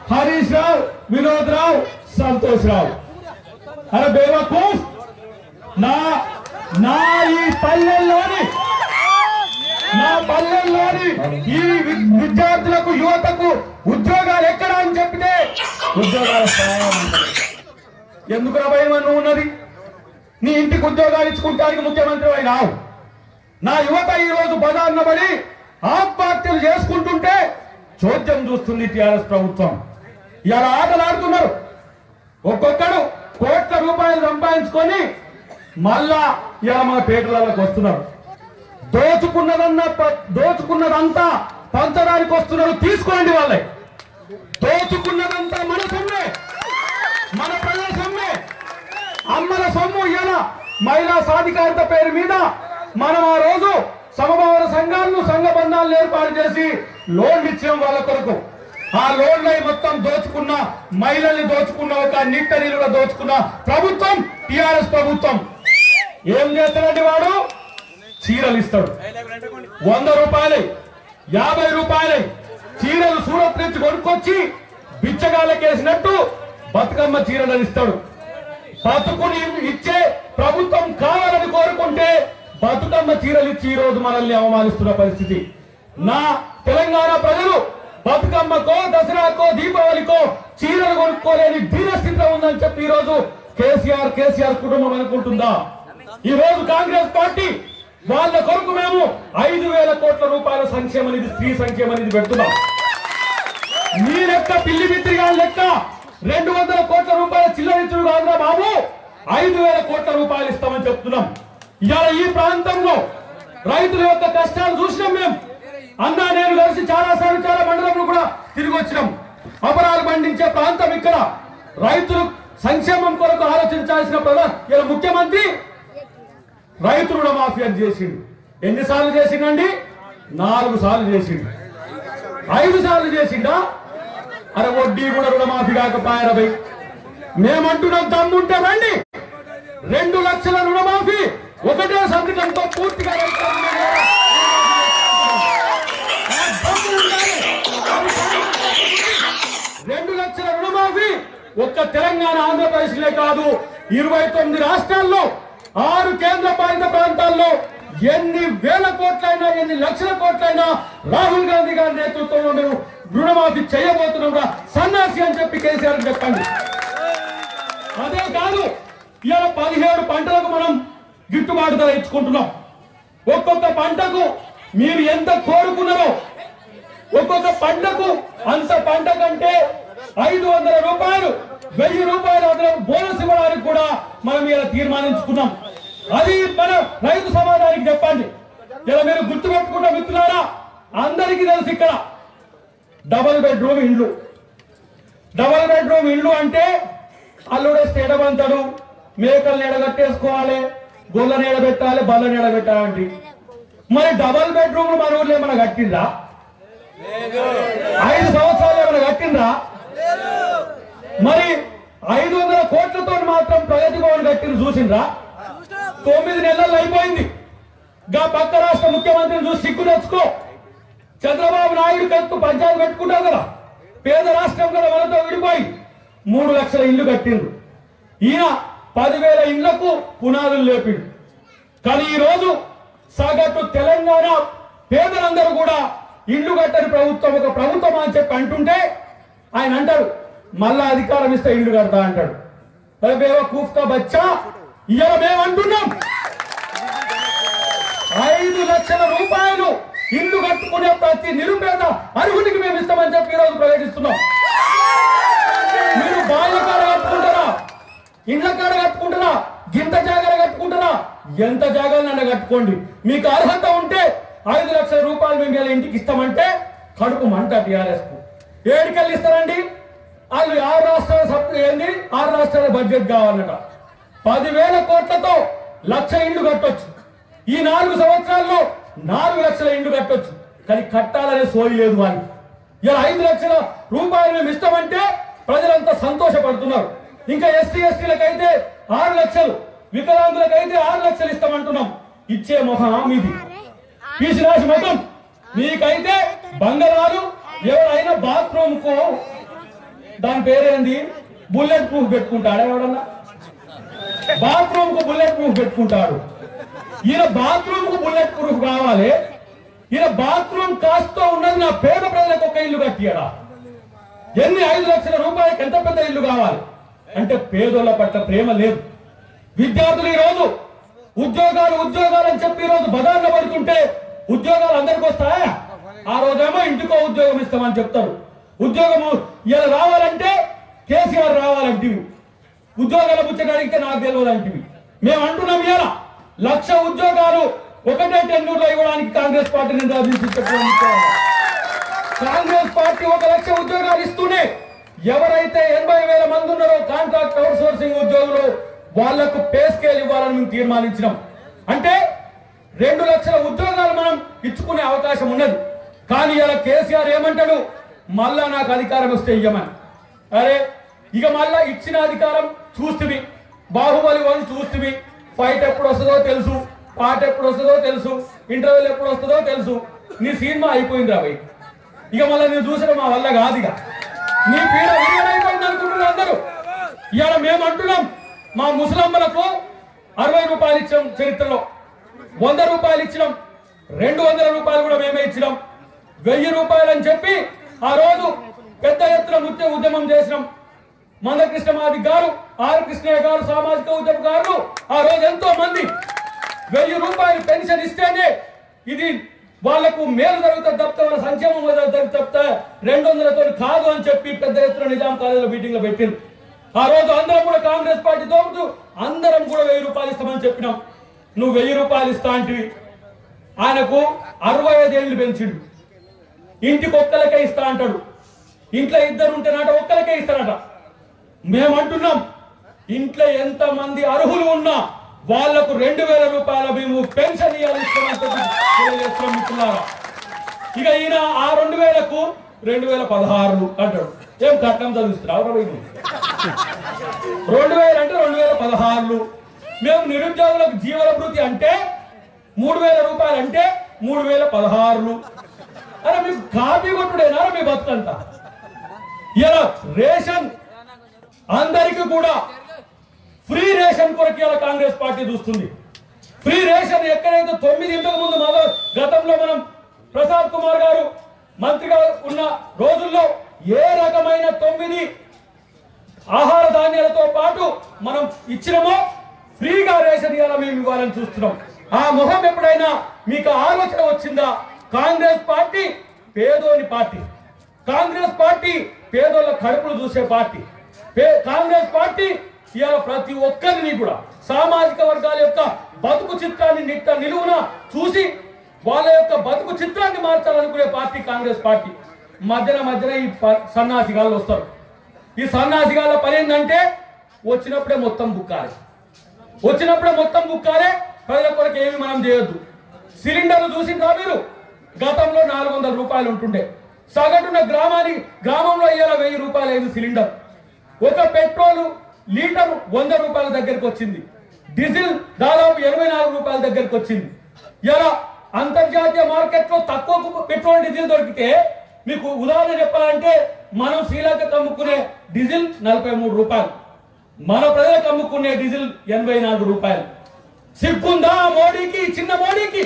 హరీష్ రావు వినోద్ రావు సంతోష్ రావు అరే బేవకూఫ్ నా నా ఈ పల్లెల్లోని నా పల్లెల్లోని ఈ వి- విద్యార్థులకు యువతకు ఉద్యోగాలు ఎక్కడ అని చెప్పితే ఉద్యోగాల స్థాయి ఉంటుంది. ఎందుకు భయం నువ్వు ఉన్నది నీ ఇంటికి ఉద్యోగాలు ఇచ్చుకుంటానికి ముఖ్యమంత్రి అయినావు నా యువత ఈ రోజు బజార్న పడి ఆత్మహత్యలు చేసుకుంటుంటే చోద్యం చూస్తుంది టిఆర్ఎస్ ప్రభుత్వం ఇలా ఆటలు ఆడుతున్నారు ఒక్కొక్కడు కోట్ల రూపాయలు సంపాదించుకొని మళ్ళా ఇలా మన పేటలకు వస్తున్నారు దోచుకున్నదన్న ప- దోచుకున్నదంతా పంచడానికి వస్తున్నారు తీసుకోండి వాళ్ళే దోచుకున్నదంతా మన సొమ్మే మన ప్రజల సొమ్మే అమ్మల సొమ్ము ఇవాళ మహిళా సాధికారత పేరు మీద మనం ఆ రోజు సమభావన సంఘాలను సంఘ బంధాలను ఏర్పాటు చేసి లోన్లు ఇచ్చాం వాళ్ళ కొరకు ఆ లోన్లు మొత్తం దోచుకున్న మహిళల్ని దోచుకున్న ఒక నిట్ట నిలువ దోచుకున్న ప్రభుత్వం టిఆర్ఎస్ ప్రభుత్వం ఏం చేస్తాడండి వాడు చీరలు ఇస్తాడు వంద రూపాయలే యాభై రూపాయలే చీరలు సూరత్ నుంచి కొనుక్కొచ్చి బిచ్చగాళ్ళకేసినట్టు బతుకమ్మ చీరలు ఇస్తాడు బతుకుని ఇచ్చే ప్రభుత్వం కావాలని కోరుకుంటే బతుకమ్మ చీరలు ఇచ్చి ఈ రోజు మనల్ని అవమానిస్తున్న పరిస్థితి నా తెలంగాణ ప్రజలు బతుకమ్మకో దసరాకో దీపావళికో చీరలు కొనుక్కోలేని దీన స్థితిలో ఉందని చెప్పి ఈ రోజు కేసీఆర్ కేసీఆర్ కుటుంబం అనుకుంటుందా ఈ రోజు కాంగ్రెస్ పార్టీ వాళ్ళ కొరకు మేము ఐదు వేల కోట్ల రూపాయల సంక్షేమ నిధి స్త్రీ సంక్షేమ నిధి పెడుతున్నాం మీ లెక్క పిల్లి మిత్రిగా లెక్క రెండు వందల కోట్ల రూపాయల చిల్లరించుడు కాదురా బాబు ఐదు వేల కోట్ల రూపాయలు ఇస్తామని చెప్తున్నాం ఇవాళ ఈ ప్రాంతంలో రైతుల యొక్క కష్టాలు చూసినాం మేము అన్నా నేను కలిసి చాలా సార్లు చాలా మండలంలో కూడా తిరిగి వచ్చినాం అపరాలు పండించే ప్రాంతం ఇక్కడ రైతులు సంక్షేమం కొరకు ఆలోచించాల్సిన ప్రధాన ఇలా ముఖ్యమంత్రి రైతు రుణమాఫీ అని చేసిండు ఎన్నిసార్లు చేసిండండి నాలుగు సార్లు చేసిండు ఐదు సార్లు చేసిండా అరే వడ్డీ కూడా రుణమాఫీ కాకపోయారా భయ్ మేమంటున్నాం దమ్ముంటే రండి రెండు లక్షల రుణమాఫీ ఒకటే సంతకంతో పూర్తిగా రైతులకు మేము ఆ దమ్ము ఉండాలి. రెండు లక్షల రుణమాఫీ ఒక్క తెలంగాణ ఆంధ్రప్రదేశ్ కాదు ఇరవై తొమ్మిది రాష్ట్రాల్లో ఆరు కేంద్ర పాలిత ప్రాంతాల్లో ఎన్ని వేల కోట్లైనా ఎన్ని లక్షల కోట్లైనా రాహుల్ గాంధీ గారి నేతృత్వంలో మేము రుణమాఫీ చేయబోతున్నాం రా సన్నాసి అని చెప్పి కేసీఆర్ చెప్పండి అదే కాదు ఇవాళ పదిహేడు పంటలకు మనం గిట్టుబాటు ధర ఇచ్చుకుంటున్నాం ఒక్కొక్క పంటకు మీరు ఎంత కోరుకున్నారో ఒక్కొక్క పంటకు అంత పంట కంటే ఐదు వందల రూపాయలు వెయ్యి రూపాయలు అందులో బోనస్ ఇవ్వడానికి కూడా మనం ఇలా తీర్మానించుకున్నాం అది మన రైతు సమాజానికి చెప్పండి ఇలా మీరు గుర్తుపెట్టుకున్న మిత్రులారా అందరికీ తెలుసు ఇక్కడ డబల్ బెడ్రూమ్ ఇండ్లు డబల్ బెడ్రూమ్ ఇల్లు అంటే అల్లుడేస్తే ఎడబంతాడు మేకలు ఎడగట్టేసుకోవాలి గొల్ల ఎడబెట్టాలి బల్ల ఎడబెట్టాలంటే మరి డబల్ బెడ్రూమ్ మన ఊర్లో ఏమైనా కట్టిందా ఐదు సంవత్సరాలు ఏమైనా కట్టిందా మరి ఐదు వందల కోట్లతో మాత్రం ప్రగతి భవన్ కట్టిన చూసిండ్రా తొమ్మిది నెలలు అయిపోయింది గా పక్క రాష్ట్ర ముఖ్యమంత్రిని చూసి సిగ్గు తెచ్చుకో చంద్రబాబు నాయుడు కత్తు పంచాయతీ పెట్టుకుంటారు కదా పేద రాష్ట్రం కదా మనతో విడిపోయి మూడు లక్షల ఇల్లు కట్టిండ్రు ఈయన పదివేల ఇళ్లకు పునాదులు లేపిండు కానీ ఈ రోజు సగటు తెలంగాణ పేదలందరూ కూడా ఇల్లు కట్టని ప్రభుత్వం ఒక ప్రభుత్వం అని చెప్పి అంటుంటే ఆయన అంటారు మళ్ళా అధికారం ఇస్తే ఇల్లు కడతా అంటాడు అరే బేవా కూఫ్కా బచ్చా ఇవాళ మేము అంటున్నాం ఐదు లక్షల రూపాయలు ఇల్లు కట్టుకునే ప్రతి నిరుపేద అర్హుడికి మేము ఇస్తామని చెప్పి ఈరోజు ప్రకటిస్తున్నాం మీరు బాయిల కాడ కట్టుకుంటారా ఇండ్ల కాడ కట్టుకుంటారా గింత జాగాలు కట్టుకుంటారా ఎంత జాగాలన్నా కట్టుకోండి మీకు అర్హత ఉంటే ఐదు లక్షల రూపాయలు మేము ఇలా ఇంటికి ఇస్తామంటే కడుపు మంట టిఆర్ఎస్ కు ఏడికెళ్ళి ఇస్తారండి వాళ్ళు ఆరు రాష్ట్రాల సభ్యులు ఏంది ఆరు రాష్ట్రాల బడ్జెట్ కావాలట పదివేల కోట్లతో లక్ష ఇండ్లు కట్టొచ్చు ఈ నాలుగు సంవత్సరాల్లో నాలుగు లక్షల ఇండ్లు కట్టొచ్చు కానీ కట్టాలనే సోయి లేదు వారికి ఇలా ఐదు లక్షల రూపాయలు మేము ఇస్తామంటే ప్రజలంతా సంతోషపడుతున్నారు ఇంకా ఎస్టీ ఎస్టీలకైతే ఆరు లక్షలు వికలాంగులకైతే ఆరు లక్షలు ఇస్తామంటున్నాం ఇచ్చే మొహం మీది పీసినాసి మొత్తం మీకైతే బంగారాలు ఎవరైనా బాత్రూమ్ కు దాని పేరేంది బుల్లెట్ ప్రూఫ్ పెట్టుకుంటాడా ఎవడన్నా బాత్రూమ్ కు బుల్లెట్ ప్రూఫ్ పెట్టుకుంటాడు ఈయన బాత్రూమ్ కు బుల్లెట్ ప్రూఫ్ కావాలి ఈయన బాత్రూమ్ కాస్ట్ తో ఉన్నది నా పేద ప్రజలకు ఒక ఇల్లు కట్టియడా ఎన్ని ఐదు లక్షల రూపాయలకి ఎంత పెద్ద ఇల్లు కావాలి అంటే పేదోళ్ళ పట్ల ప్రేమ లేదు విద్యార్థులు ఈ రోజు ఉద్యోగాలు ఉద్యోగాలు అని చెప్పి ఈ రోజు బదార్లు పడుతుంటే ఉద్యోగాలు అందరికి వస్తాయా ఆ రోజేమో ఇంటికో ఉద్యోగం ఇస్తామని చెప్తారు ఉద్యోగము ఇలా రావాలంటే కేసీఆర్ రావాలంటివి ఉద్యోగాల ముచ్చడానికి నాకు తెలియదు అంటివి మేము అంటున్నాం ఇలా లక్ష ఉద్యోగాలు ఒకటే టెన్నూరులో ఇవ్వడానికి కాంగ్రెస్ పార్టీ నిర్ణయించుకోవాలి కాంగ్రెస్ పార్టీ ఒక లక్ష ఉద్యోగాలు ఇస్తూనే ఎవరైతే ఎనభై వేల మంది ఉన్నారో కాంట్రాక్ట్ అవుట్ సోర్సింగ్ ఉద్యోగులు వాళ్లకు పే స్కేల్ ఇవ్వాలని మేము తీర్మానించినాం అంటే రెండు లక్షల ఉద్యోగాలు మనం ఇచ్చుకునే అవకాశం ఉన్నది కానీ ఇలా కేసీఆర్ ఏమంటాడు మళ్ళా నాకు అధికారం వస్తే ఇయ్యమని అరే ఇక మళ్ళా ఇచ్చిన అధికారం చూస్తుంది బాహుబలి వన్ చూస్తుంది ఫైట్ ఎప్పుడు వస్తుందో తెలుసు పాట ఎప్పుడు వస్తుందో తెలుసు ఇంటర్వ్యూలు ఎప్పుడు వస్తుందో తెలుసు నీ సినిమా అయిపోయింది రాబోయ్ ఇక మళ్ళీ నేను చూసడం మా వల్ల కాదు ఇక నీ పీడ విడుదలైపోయింది అనుకుంటున్నారు అందరూ ఇవాళ మేము అంటున్నాం మా ముసలమ్మలకు అరవై రూపాయలు ఇచ్చాం చరిత్రలో వంద రూపాయలు ఇచ్చినాం రెండు వందల రూపాయలు కూడా మేమే ఇచ్చినాం వెయ్యి రూపాయలు అని చెప్పి ఆ రోజు పెద్ద ఎత్తున ముత్య ఉద్యమం చేసినాం మందకృష్ణ మాది గారు ఆర్ కృష్ణయ్య గారు సామాజిక ఉద్యమకారులు ఆ రోజు ఎంతో మంది వెయ్యి రూపాయలు పెన్షన్ ఇస్తేనే ఇది వాళ్లకు మేలు జరుగుతుంది తప్పితే వాళ్ళ సంక్షేమం జరుగుతుంది తప్పితే రెండు వందలతో కాదు అని చెప్పి పెద్ద ఎత్తున నిజాం కాలేజీలో మీటింగ్ లో పెట్టింది ఆ రోజు అందరం కూడా కాంగ్రెస్ పార్టీ తోపుతూ అందరం కూడా వెయ్యి రూపాయలు ఇస్తామని చెప్పినాం నువ్వు వెయ్యి రూపాయలు ఇస్తా అంటివి ఆయనకు అరవై ఐదేళ్లు పెంచిండు ఇంటికి ఒక్కలకే ఇస్తా అంటాడు ఇంట్లో ఇద్దరు ఉంటేనట ఒక్కలకే ఇస్తారట మేము అంటున్నాం ఇంట్లో ఎంత మంది అర్హులు ఉన్నా వాళ్లకు రెండు వేల రూపాయల మేము పెన్షన్ ఇవ్వాలి తెలియజేస్తున్నాం మిత్రులారా ఇక ఈయన ఆ రెండు వేలకు రెండు వేల పదహారు అంటాడు ఏం కట్నం చదివిస్తున్నావు రెండు వేలు అంటే రెండు వేల పదహారులు మేము నిరుద్యోగులకు జీవన భృతి అంటే మూడు వేల రూపాయలు అంటే మూడు వేల పదహారులు అరే మీకు కాపీ కొట్టుడేనా మీ బతుకంతా ఇలా రేషన్ అందరికీ కూడా ఫ్రీ రేషన్ కొరకు ఇలా కాంగ్రెస్ పార్టీ చూస్తుంది ఫ్రీ రేషన్ ఎక్కడైతే తొమ్మిది ఇంతకు ముందు మొదలు గతంలో మనం ప్రసాద్ కుమార్ గారు మంత్రిగా ఉన్న రోజుల్లో ఏ రకమైన తొమ్మిది ఆహార ధాన్యాలతో పాటు మనం ఇచ్చినమో ఫ్రీగా రేషన్ ఇవ్వాలా మేము ఇవ్వాలని చూస్తున్నాం ఆ మొహం ఎప్పుడైనా మీకు ఆలోచన వచ్చిందా కాంగ్రెస్ పార్టీ పేదోని పార్టీ కాంగ్రెస్ పార్టీ పేదోళ్ళ కడుపులు చూసే పార్టీ పే- కాంగ్రెస్ పార్టీ ఇవాళ ప్రతి ఒక్కరిని కూడా సామాజిక వర్గాల యొక్క బతుకు చిత్రాన్ని నిట్ట నిలువున చూసి వాళ్ళ యొక్క బతుకు చిత్రాన్ని మార్చాలనుకునే పార్టీ కాంగ్రెస్ పార్టీ మధ్యన మధ్యన ఈ ప- సన్నాసిగాళ్ళు వస్తారు ఈ సన్నాసిగాళ్ళ పని ఏంటంటే వచ్చినప్పుడే మొత్తం బుక్కాలి వచ్చినప్పుడే మొత్తం బుక్కాలే ప్రజల కొరకు ఏమి మనం చేయొద్దు సిలిండర్లు చూసిండ్రా మీరు గతంలో నాలుగు వందల రూపాయలు ఉంటుండే సగటున గ్రామానికి గ్రామంలో ఇవాళ వెయ్యి రూపాయలు అయింది సిలిండర్ ఒక పెట్రోల్ లీటర్ వంద రూపాయల దగ్గరికి వచ్చింది డీజిల్ దాదాపు ఎనభై నాలుగు రూపాయల దగ్గరికి వచ్చింది ఇలా అంతర్జాతీయ మార్కెట్ లో తక్కువ పెట్రోల్ డీజిల్ దొరికితే మీకు ఉదాహరణ చెప్పాలంటే మనం శ్రీలంకకు అమ్ముకునే డీజిల్ నలభై మూడు రూపాయలు మన ప్రజలకు అమ్ముకునే డీజిల్ ఎనభై నాలుగు రూపాయలు సిగ్గుందా ఆ మోడీకి ఈ చిన్న మోడీకి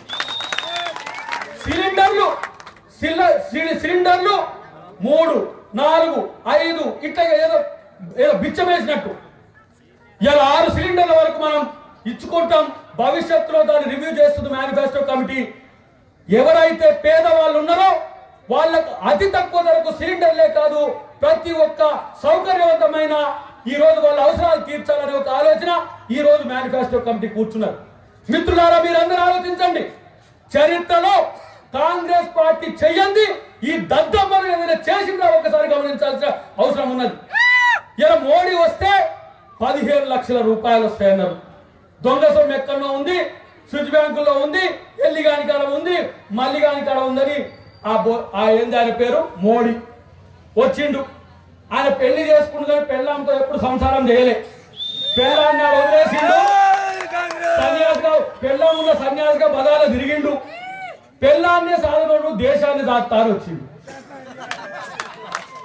సిలిండర్లు సిల్ల- సి- సిలిండర్లు మూడు నాలుగు ఐదు ఇట్లా ఏదో ఏదో బిచ్చం వేసినట్టు ఇలా ఆరు సిలిండర్ల వరకు మనం ఇచ్చుకుంటాం భవిష్యత్తులో దాన్ని రివ్యూ చేస్తుంది మేనిఫెస్టో కమిటీ ఎవరైతే పేదవాళ్ళు ఉన్నారో వాళ్ళకు అతి తక్కువ ధరకు సిలిండర్లే కాదు ప్రతి ఒక్క సౌకర్యవంతమైన ఈ రోజు వాళ్ళ అవసరాలు తీర్చాలనే ఒక ఆలోచన ఈ రోజు మేనిఫెస్టో కమిటీ కూర్చున్నారు మిత్రులారా మీరందరూ ఆలోచించండి చరిత్రలో కాంగ్రెస్ పార్టీ చెయ్యంది ఈ దద్దమ్మను ఏదైనా చేసిందా ఒకసారి గమనించాల్సిన అవసరం ఉన్నది ఇలా మోడీ వస్తే పదిహేను లక్షల రూపాయలు వస్తాయన్నారు దొంగ సొమ్ము ఎక్కడో ఉంది స్విచ్ బ్యాంకుల్లో ఉంది ఎల్లిగాని కాడ ఉంది మల్లిగాని కాడ ఉందని ఆ బో ఆ ఏంది ఆయన పేరు మోడీ వచ్చిండు ఆయన పెళ్లి చేసుకుంటు కానీ పెళ్ళాంతో ఎప్పుడు సంసారం చేయలే పెళ్ళాన్ని ఆడ వదిలేసిండు సన్యాసిగా పెళ్ళాం ఉన్న సన్యాసిగా బదాల తిరిగిండు పెళ్ళాన్నే సాధనోడు దేశాన్ని దాస్తాను వచ్చిండు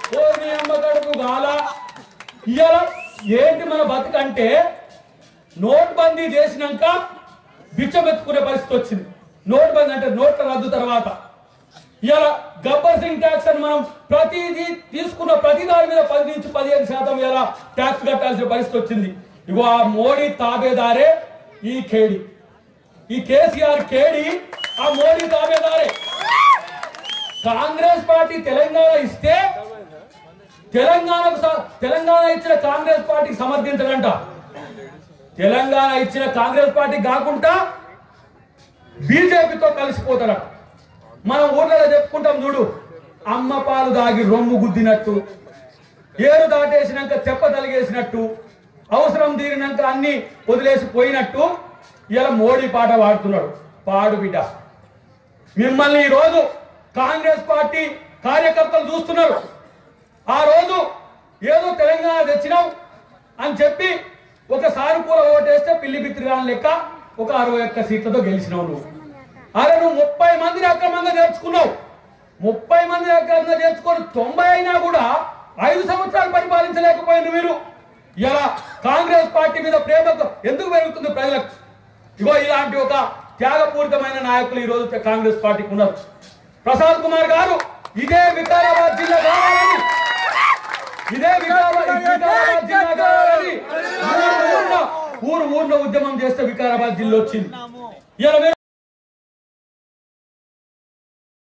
ఓ నీ అమ్మ కడుపు గాల ఇవాళ ఏంటి మన బతుకంటే నోట్ బందీ చేసినాక బిచ్చమెత్తుకునే పరిస్థితి వచ్చింది నోట్ బందీ అంటే నోట్ల రద్దు తర్వాత ఇవాళ గబ్బర్ సింగ్ ట్యాక్స్ అని మనం ప్రతిదీ తీసుకున్న ప్రతి దాని మీద పది నుంచి పదిహేను శాతం ఇలా ట్యాక్స్ కట్టాల్సిన పరిస్థితి వచ్చింది ఇగో ఆ మోడీ తాబేదారే ఈ కేడి ఈ కేసీఆర్ కేడి ఆ మోడీ తాబేదారే కాంగ్రెస్ పార్టీ తెలంగాణ ఇస్తే తెలంగాణకు స- తెలంగాణ ఇచ్చిన కాంగ్రెస్ పార్టీకి సమర్థించడంట తెలంగాణ ఇచ్చిన కాంగ్రెస్ పార్టీ కాకుండా బీజేపీతో కలిసిపోతాడట మనం ఊర్లలో చెప్పుకుంటాం చూడు అమ్మ పాలు దాగి రొమ్ము గుద్దినట్టు ఏరు దాటేసినాక తెప్ప తలిగేసినట్టు అవసరం తీరినాక అన్ని వదిలేసి పోయినట్టు ఇలా మోడీ పాట పాడుతున్నాడు పాడు బిడ్డ మిమ్మల్ని ఈ రోజు కాంగ్రెస్ పార్టీ కార్యకర్తలు చూస్తున్నారు ఆ రోజు ఏదో తెలంగాణ తెచ్చినాం అని చెప్పి ఒక సానుకూల ఓటేస్తే పిల్లి బిత్తిరాని లెక్క ఒక అరవై ఒక్క సీట్లతో గెలిచినావు నువ్వు అరే నువ్వు ముప్పై మందిని అక్రమంగా చేర్చుకున్నావు ముప్పై మందిని అక్రమంగా చేర్చుకొని తొంభై అయినా కూడా ఐదు సంవత్సరాలు పరిపాలించలేకపోయింది మీరు ఇలా కాంగ్రెస్ పార్టీ మీద ప్రేమ ఎందుకు పెరుగుతుంది ప్రజలకు ఇగో ఇలాంటి ఒక త్యాగపూరితమైన నాయకులు ఈ రోజు కాంగ్రెస్ పార్టీకి ఉన్నారు ప్రసాద్ కుమార్ గారు ఇదే వికారాబాద్ జిల్లా కావాలని ఇదే వికారాబాద్ వికారాబాద్ జిల్లా కావాలని ఊరు ఊర్లో ఊరు ఊర్లో ఉద్యమం చేస్తే వికారాబాద్ జిల్లా వచ్చింది ఇలా మీరు